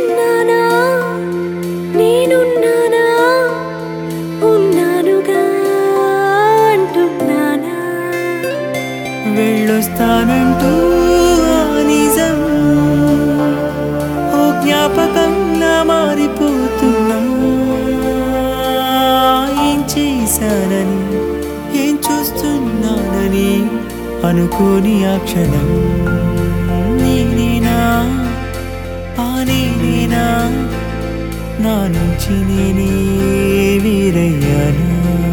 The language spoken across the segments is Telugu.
ఉన్నానా నేనున్నానా ఉన్నానుగా అంటున్నానా వెళ్ళొస్తానంటూ ఆ నిజం ఓ జ్ఞాపకంలా మారిపోతున్నా ఏం చేశానని ఏం చూస్తున్నానని అనుకోని ఆ క్షణం నేనేనా ఆ నేనేనా నా నుంచి నేనే వేరయ్యానా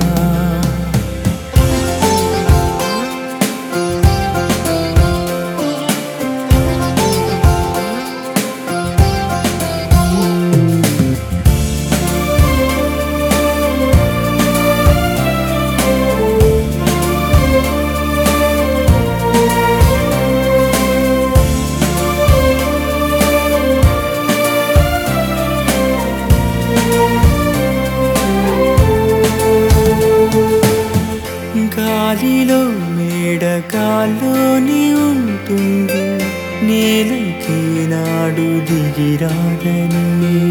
గాలిలో మేడకాల్లోని ఉంటుంది నేలకి నాడు దిగిరాదని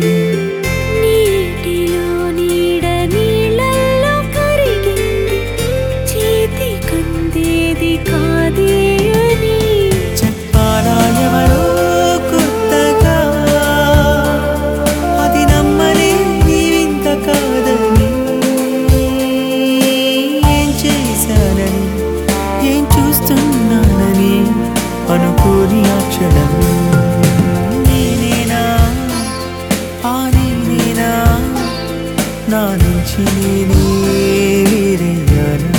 నీటిలో నీడ నీళ్ళల్లో కరిగింది చేతి కందేది కాదే అని చెప్పాలా ఎవరో కొత్తగా అది నమ్మలేని వింత కాదని ఏం చేశానని ఏం చూస్తున్నానని అనుకోని ఆ క్షణం నేనేనా ఆ నేనేనా నా నుంచి నేనే వేరయ్యానా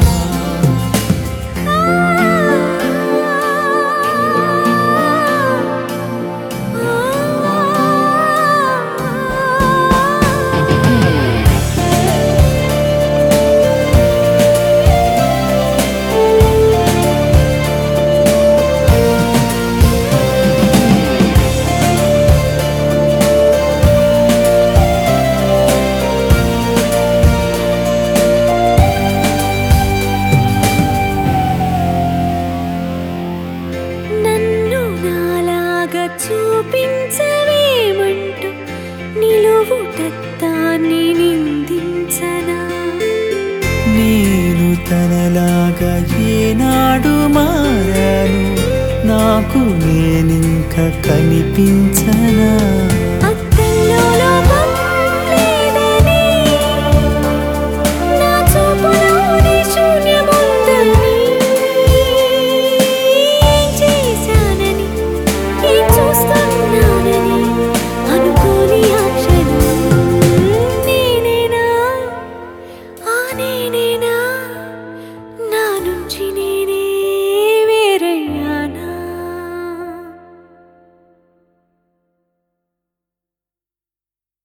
నన్ను నాలాగా చూపించవేమంటూ నిలువుటత్తాన్ని నిందించనా నేను తనలాగా ఏనాడు మారాను నాకు నేనింక కనిపించనా అద్దంలో లోపం లేదని నా చూపులోని శూన్యముందని ఏం చేశానని ఏం చూస్తున్నానని అనుకోని ఆ క్షణం నేనేనా ఆ నేనే